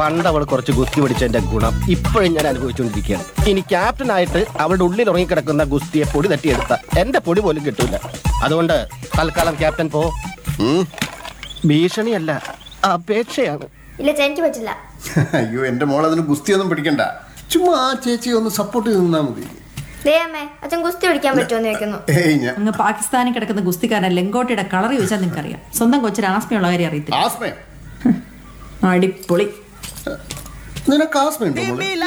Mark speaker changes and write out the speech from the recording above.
Speaker 1: പണ്ട് അവൾ കുറച്ച് ഗുസ്തി പിടിച്ചതിന്റെ ഗുണം ഇപ്പോഴും ഞാൻ അനുഭവിച്ചുകൊണ്ടിരിക്കുകയാണ് ഇനി ക്യാപ്റ്റനായിട്ട് അവളുടെ ഉള്ളിൽ ഉറങ്ങിക്കിടക്കുന്ന ഗുസ്തിയെ പൊടി തട്ടിയെടുത്ത എന്റെ പൊടി പോലും കിട്ടൂല അതുകൊണ്ട് തൽക്കാലം ക്യാപ്റ്റൻ പോ
Speaker 2: ഉം.
Speaker 1: ഭീഷണിയല്ല അപേക്ഷയാണ്
Speaker 3: ഇല്ല ചേ, എനിക്ക് പറ്റില്ല
Speaker 2: അയ്യോ എന്റെ മോൾ അതിന് ഗുസ്തിയൊന്നും പിടിക്കണ്ട ചുമ്മാ ആ ചേച്ചിയെ ഒന്ന് സപ്പോർട്ട് ചെയ്ത് നിന്നാ മതി
Speaker 3: ദേ അമ്മേ അച്ഛൻ ഗുസ്തി പിടിക്കാൻ പറ്റുമെന്ന് ചോദിക്കുന്നു
Speaker 2: ഏയ് ഞാൻ
Speaker 4: അങ്ങ് പാകിസ്ഥാനിൽ കിടക്കുന്ന ഗുസ്തിക്കാരൻ ലെങ്കോട്ടയുടെ കളർ ചോദിച്ചാൽ നിങ്ങൾക്കറിയാം സ്വന്തം കൊച്ചിന് ആസ്മയുള്ള കാര്യം അറിയത്തില്ല
Speaker 2: ആസ്മയം
Speaker 4: അടിപൊളി
Speaker 2: നിനക്ക് ആസ്മയുണ്ടോ മോളെ